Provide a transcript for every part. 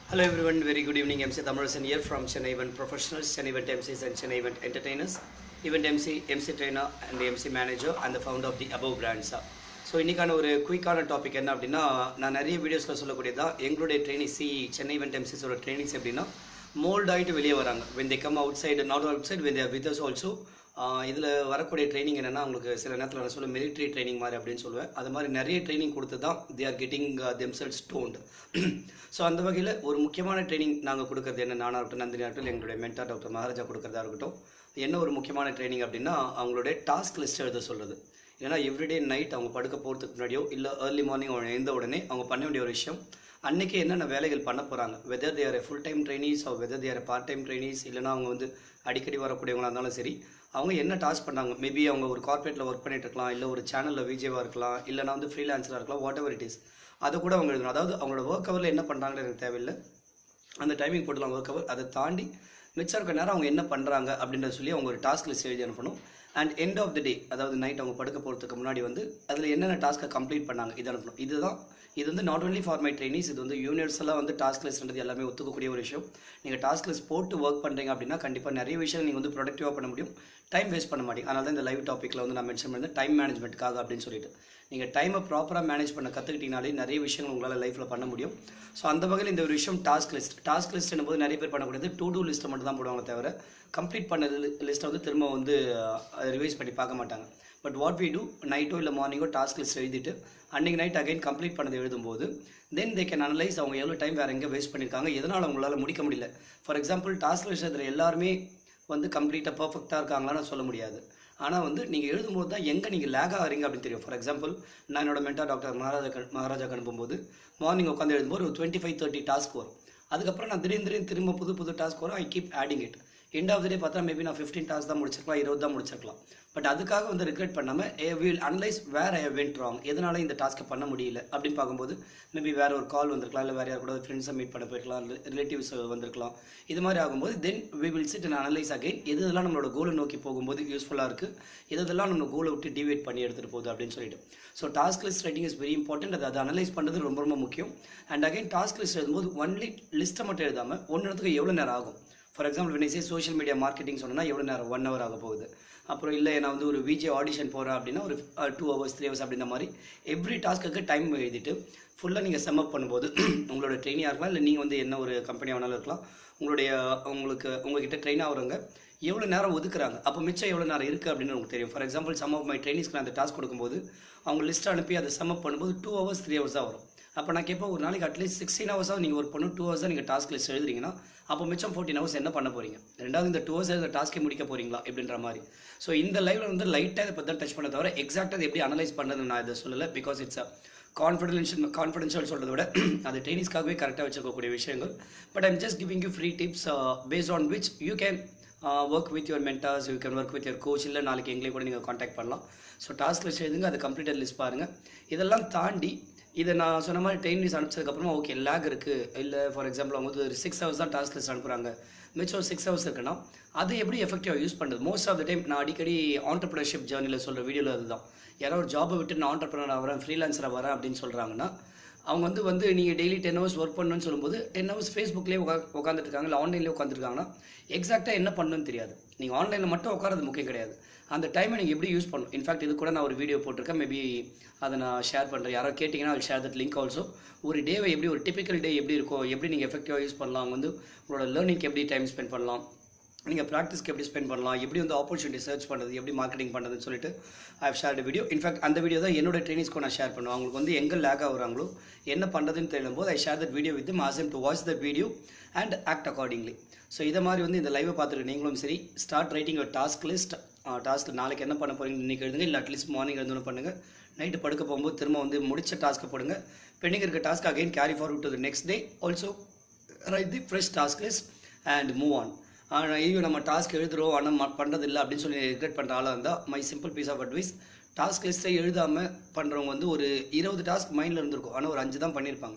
Hello everyone, very good evening. MC Thamarasan here from Chennai Event Professionals, Chennai Event MCs and Chennai Event Entertainers, Event MC, MC Trainer and MC Manager and the founder of the above brands. So இன்றைக்கான ஒரு குயிக்கான topic என்ன அப்படின்னா நான் நிறைய வீடியோஸில் சொல்லக்கூடியதா எங்களுடைய training சி சென்னை இவெண்ட் எம்சிஸோட ட்ரைனிங்ஸ் எப்படின்னா மோல்ட் ஆகிட்டு வெளியே வராங்க when they come outside not outside when they're with us also இதில் வரக்கூடிய ட்ரைனிங் என்னென்னா உங்களுக்கு சில நேரத்தில் நான் சொல்ல மிலிட்ரி ட்ரைனிங் மாதிரி அப்படின்னு சொல்லுவேன் அது மாதிரி நிறைய ட்ரைனிங் கொடுத்து தான் they are getting themselves stoned so அந்த வகையில் ஒரு முக்கியமான ட்ரைனிங் நாங்கள் கொடுக்குறது என்ன நானாக இருக்கட்டும் நந்தினி ஆகட்டும் எங்களுடைய மென்டார் டாக்டர் மகாராஜா கொடுக்குறதா இருக்கட்டும் என்ன ஒரு முக்கியமான ட்ரைனிங் அப்படின்னா அவங்களுடைய டாஸ்க் லிஸ்ட் எழுத சொல்லுது ஏன்னா எவ்ரிடே நைட் அவங்க படுக்க போகிறதுக்கு முன்னாடியோ இல்லை ஏர்லி மார்னிங் அவங்க எழுந்த உடனே அவங்க பண்ண வேண்டிய ஒரு விஷயம் அன்னைக்கு என்னென்ன வேலைகள் பண்ண போகிறாங்க whether they full time trainees are whether they part time trainees இல்லைனா அவங்க வந்து அடிக்கடி வரக்கூடியவங்களா இருந்தாலும் சரி அவங்க என்ன டாஸ்க் பண்ணாங்க மேபி அவங்க ஒரு கார்பரேட்டில் ஒர்க் பண்ணிட்டு இருக்கலாம் இல்லை ஒரு சேனலில் விஜேவாக இருக்கலாம் இல்லைனா வந்து ஃப்ரீலான்ஸராக இருக்கலாம் வாட் எவர் இட் இஸ் அதை கூட அவங்க எழுதணும் அதாவது அவங்களோட ஒர்க் ஹவரில் என்ன பண்ணுறாங்கன்னு எனக்கு தேவையில்லை அந்த டைமிங் போட்டுலாம் ஒர்க் ஹவர் அதை தாண்டி மிச்சம் இருக்க நேரம் அவங்க என்ன பண்ணுறாங்க அப்படின்றத சொல்லி அவங்க ஒரு டாஸ்க் லிஸ்ட் எழுதி அனுப்பணும் and end of the day அதாவது நைட் அவங்க படுக்க போகிறதுக்கு முன்னாடி வந்து அதில் என்னென்ன டாஸ்க்கை கம்ப்ளீட் பண்ணாங்க இது அனுப்பணும் இதுதான் இது வந்து not only for my trainees இது வந்து யூனிவர்சலாக வந்து டாஸ்க் லிஸ்ட்ன்றது எல்லாமே ஒத்துக்கக்கூடிய ஒரு விஷயம் நீங்கள் டாஸ்க் லிஸ்ட் போட்டு ஒர்க் பண்ணுறீங்க அப்படின்னா கண்டிப்பாக நிறைய விஷயம் நீங்கள் வந்து ப்ரொடக்டிவாக பண்ண முடியும் டைம் வேஸ்ட் பண்ண மாட்டீங்க அதனால தான் இந்த லைவ் டாப்பிக்கில் வந்து நான் மென்ஷன் பண்ணது டைம் மேனேஜ்மெண்ட்டுக்காக அப்படின்னு சொல்லிட்டு நீங்கள் டைமை ப்ராப்பராக மேனேஜ் பண்ண கற்றுக்கிட்டீங்கனாலே நிறைய விஷயங்கள் உங்களால் லைஃப்பில் பண்ண முடியும் ஸோ அந்த வகையில் இந்த ஒரு விஷயம் டாஸ்க் லிஸ்ட் டாஸ்க் லிஸ்ட் போது நிறைய பேர் பண்ணக்கூடியது டூ டூ லிஸ்ட்டை மட்டும் தான் போடுவாங்க தவிர கம்ப்ளீட் பண்ண லிஸ்ட்டை வந்து திரும்ப வந்து ரிவைஸ் பண்ணி பார்க்க மாட்டாங்க பட் வாட் வி டூ நைட்டோ இல்லை மார்னிங்கோ டாஸ்க் லிஸ்ட் எழுதிட்டு அன்றைக்கி நைட் அகைன் கம்ப்ளீட் பண்ணதை எழுதும்போது தென் தே கேன் அனலைஸ் அவங்க எவ்வளோ டைம் வேறு எங்கே வேஸ்ட் பண்ணியிருக்காங்க எதனால் அவங்களால முடிக்க முடியல ஃபார் எக்ஸாம்பிள் டாஸ்க் லிஸ்ட் எழுதுகிற எல்லாருமே வந்து கம்ப்ளீட்டாக பர்ஃபெக்டாக இருக்காங்களான்னு சொல்ல முடியாது ஆனால் வந்து நீங்கள் எழுதும்போது தான் எங்கே நீங்கள் லேக் ஆகிறீங்க அப்படின்னு தெரியும் ஃபார் எக்ஸாம்பிள் நான் என்னோட மென்டா டாக்டர் மகாராஜா மகாராஜா அனுப்பும்போது மார்னிங் உட்காந்து எழுதும்போது ஒரு டுவெண்ட்டி ஃபைவ் தேர்ட்டி டாஸ்க் வரும் அதுக்கப்புறம் நான் திடீர்னு திடீர்னு திரும்ப புது புது டாஸ்க் வரும் I keep adding it end of the day பார்த்தா மேபி நான் ஃபிஃப்டீன் டாஸ்க் தான் முடிச்சிருக்கலாம் இருபது தான் முடிச்சிருக்கலாம் பட் அதுக்காக வந்து ரிக்ரெட் பண்ணாமல் I will analyse where I went wrong எதனால இந்த டாஸ்க்கை பண்ண முடியல அப்படின்னு பார்க்கும்போது மேபி வேற ஒரு கால் வந்திருக்கலாம் இல்லை வேறு யார் கூட ஃப்ரெண்ட்ஸை மீட் பண்ண போயிருக்கலாம் ரிலேட்டிவ்ஸ் வந்திருக்கலாம் இது மாதிரி ஆகும்போது then we will sit and analyse again எது இதெல்லாம் நம்மளோட கோலை நோக்கி போகும்போது யூஸ்ஃபுல்லாக இருக்குது எது இதெல்லாம் நம்ம கோலை விட்டு டிவேட் பண்ணி எடுத்துகிட்டு போகுது அப்படின்னு சொல்லிட்டு so task list writing is very important அது அதை அனலைஸ் பண்ணுறது ரொம்ப ரொம்ப முக்கியம் அண்ட் அகைன் டாஸ்க் லிஸ்ட் எழுதும்போது ஒன்லி லிஸ்ட்டை மட்டும் எழுதாமல் ஒன்று இடத்துக்கு எவ்வளோ நேரம் ஆகும் for example when I say social media marketing சொன்னால் எவ்வளோ நேரம் ஒன் ஹவர் ஆக போகுது அப்புறம் இல்லை நான் வந்து ஒரு விஜே ஆடிஷன் போகிறேன் அப்படின்னா ஒரு டூ ஹவர்ஸ் த்ரீ ஹவர்ஸ் அப்படின்ற மாதிரி எவ்ரி டாஸ்க்கு டைம் எழுதிட்டு ஃபுல்லாக நீங்கள் சம் அப் பண்ணும்போது உங்களோட ட்ரெயினியாக இருக்கலாம் இல்லை நீங்கள் வந்து என்ன ஒரு கம்பெனி வேணாலும் இருக்கலாம் உங்களுடைய உங்களுக்கு உங்ககிட்ட ட்ரெயின் ஆகிறவங்க எவ்வளோ நேரம் ஒதுக்குறாங்க அப்போ மிச்சம் எவ்வளோ நேரம் இருக்குது அப்படின்னு உங்களுக்கு தெரியும் for example some of my ட்ரைனிஸ்க்கு நான் அந்த டாஸ்க் கொடுக்கும்போது அவங்க லிஸ்ட் அனுப்பி அதை சம் அப் பண்ணும்போது டூ ஹவர்ஸ் த்ரீ ஹவர்ஸ் தான் வரும் அப்போ நான் கேட்பேன் ஒரு நாளைக்கு அட்லீஸ்ட் சிக்ஸ்டீன் ஹவர்ஸாக நீங்கள் ஒர்க் பண்ணணும் டூ ஹவர்ஸ் தான் நீங்கள் டாஸ்க் லிஸ்ட் எழுதுறீங்கன்னா அப்போ மிச்சம் ஃபோர்டீன் ஹவர்ஸ் என்ன பண்ண போறீங்க ரெண்டாவது இந்த டூ ஹவர்ஸ் இந்த டாஸ்க்கை முடிக்க போறீங்களா அப்படின்ற மாதிரி ஸோ இந்த லைவ்ல வந்து லைட்டாக இதை பற்றி டச் பண்ண தவிர எக்ஸாக்டாக எப்படி அனலைஸ் பண்ணுறது நான் இதை சொல்லலை because it's a confidential confidential சொல்கிறத விட அது ட்ரைனிஸ்க்காகவே கரெக்டாக வச்சுக்கக்கூடிய விஷயங்கள் but I'm just giving you free tips based on which you can work with your mentors you can work with your coach இல்லை நாளைக்கு எங்களே கூட நீங்கள் காண்டாக்ட் பண்ணலாம் ஸோ டாஸ்க் லிஸ்ட் எழுதுங்க அது கம்ப்ளீட்டட் லிஸ்ட் பாருங்கள் இதெல்லாம் தாண்டி இதை நான் சொன்ன மாதிரி ட்ரெயின் லிஸ்ட் அனுப்பிச்சதுக்கப்புறமா ஓகே லேக் இருக்குது இல்லை ஃபார் எக்ஸாம்பிள் அவங்க வந்து ஒரு சிக்ஸ் ஹவர்ஸ் தான் டாஸ்க் லிஸ்ட் அனுப்புகிறாங்க மிச்சம் சிக்ஸ் ஹவர்ஸ் இருக்குன்னா அது எப்படி எஃபெக்டிவாக யூஸ் பண்ணுறது மோஸ்ட் ஆஃப் த டைம் நான் அடிக்கடி ஆண்டர்பிரினர்ஷிப் ஜேர்னியில் சொல்கிற வீடியோவில் அதுதான் யாரோ ஒரு ஜாபை விட்டு நான் ஆண்டர்பிரினர் வரேன் ஃப்ரீலான்ஸராக வரேன் அப்படின்னு சொல்கிறாங்கன்னா அவங்க வந்து வந்து நீங்கள் டெய்லி டென் ஹவர்ஸ் ஒர்க் பண்ணணும்னு சொல்லும்போது டென் ஹவர்ஸ் ஃபேஸ்புக்லேயே உட்கா உட்காந்துட்டு இருக்காங்க இல்லை ஆன்லைன்லேயே உட்காந்துருக்காங்கன்னா எக்ஸாக்டாக என்ன பண்ணணும்னு தெரியாது நீங்கள் ஆன்லைனில் மட்டும் உட்காரது முக்கியம் கிடையாது அந்த டைமை நீங்கள் எப்படி யூஸ் பண்ணணும் இன்ஃபேக்ட் இது கூட நான் ஒரு வீடியோ போட்டிருக்கேன் மேபி அதை நான் ஷேர் பண்ணுறேன் யாரோ கேட்டிங்கன்னா அது ஷேர் தட் லிங்க் ஆல்சோ ஒரு டேவை எப்படி ஒரு டிப்பிக்கல் டே எப்படி இருக்கும் எப்படி நீங்கள் எஃபெக்டிவாக யூஸ் பண்ணலாம் அவங்க வந்து உங்களோட லேர்னிங்க்கு எப்படி டைம் ஸ்பெண்ட் பண்ணலாம் நீங்கள் ப்ராக்டிஸ்க்கு எப்படி ஸ்பெண்ட் பண்ணலாம் எப்படி வந்து ஆப்பர்ச்சுனிட்டி சர்ச் பண்ணுறது எப்படி மார்க்கெட்டிங் பண்ணுறதுன்னு சொல்லிட்டு ஐ ஷேர் வீடியோ இன்ஃபேக்ட் அந்த வீடியோ தான் என்னோட ட்ரைனிங்ஸ்க்கு நான் ஷேர் பண்ணுவேன் அவங்களுக்கு வந்து எங்கே லேக் ஆகுறாங்களோ என்ன பண்ணுறதுன்னு தெரியும் போது I share that video with மாசம் to watch that video and act accordingly so இதை மாதிரி வந்து இந்த லைவை பார்த்துட்டு நீங்களும் சரி ஸ்டார்ட் ரைட்டிங் ஒரு டாஸ்க் லிஸ்ட் டாஸ்க் நாளைக்கு என்ன பண்ண போறீங்க இன்றைக்கி எழுதுங்க இல்லை அட்லீஸ்ட் மார்னிங் எழுதுன்னு பண்ணுங்கள் நைட்டு படுக்க போகும்போது திரும்ப வந்து முடிச்ச டாஸ்க்கை போடுங்க பெண்டிங் இருக்க task again carry forward to the next day also write the fresh task list and move on ஆனால் ஐயோ நம்ம டாஸ்க் எழுதுகிறோம் ஆனால் பண்ணுறது இல்லை அப்படின்னு சொல்லி ரிக்ரெட் பண்ணுற ஆளாக இருந்தால் my simple piece of advice task லிஸ்ட்டை எழுதாமல் பண்ணுறவங்க வந்து ஒரு இருபது டாஸ்க் மைண்டில் இருந்திருக்கும் ஆனால் ஒரு அஞ்சு தான் பண்ணியிருப்பாங்க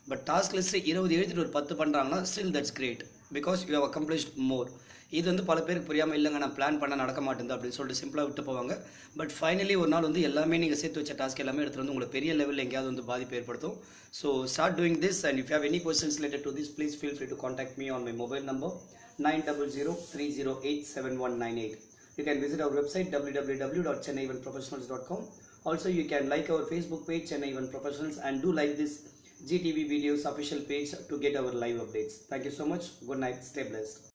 பட் டாஸ்க் லிஸ்ட்டு இருபது எழுதிட்டு ஒரு பத்து பண்ணுறாங்கன்னா still that's great because you have accomplished more இது வந்து பல பேருக்கு புரியாமல் இல்லைங்க நான் பிளான் பண்ண நடக்க மாட்டேங்குது அப்படின்னு சொல்லிட்டு சிம்பிளாக விட்டு போவாங்க பட் ஃபைனலி ஒரு நாள் வந்து எல்லாமே நீங்கள் சேர்த்து வச்ச டாஸ்க் எல்லாமே எடுத்துகிட்டு வந்து உங்களுக்கு பெரிய லெவலில் எங்கேயாவது வந்து பாதிப்பு ஏற்படுத்தும் so start doing this and if have any questions related to this please feel free to contact me on my mobile number nine double zero three zero eight seven one nine eight You can visit our website www.chennaivanprofessionals.com. Also, you can like our Facebook page Chennai Even Professionals and do like this GTV videos official page to get our live updates. Thank you so much. Good night. Stay blessed.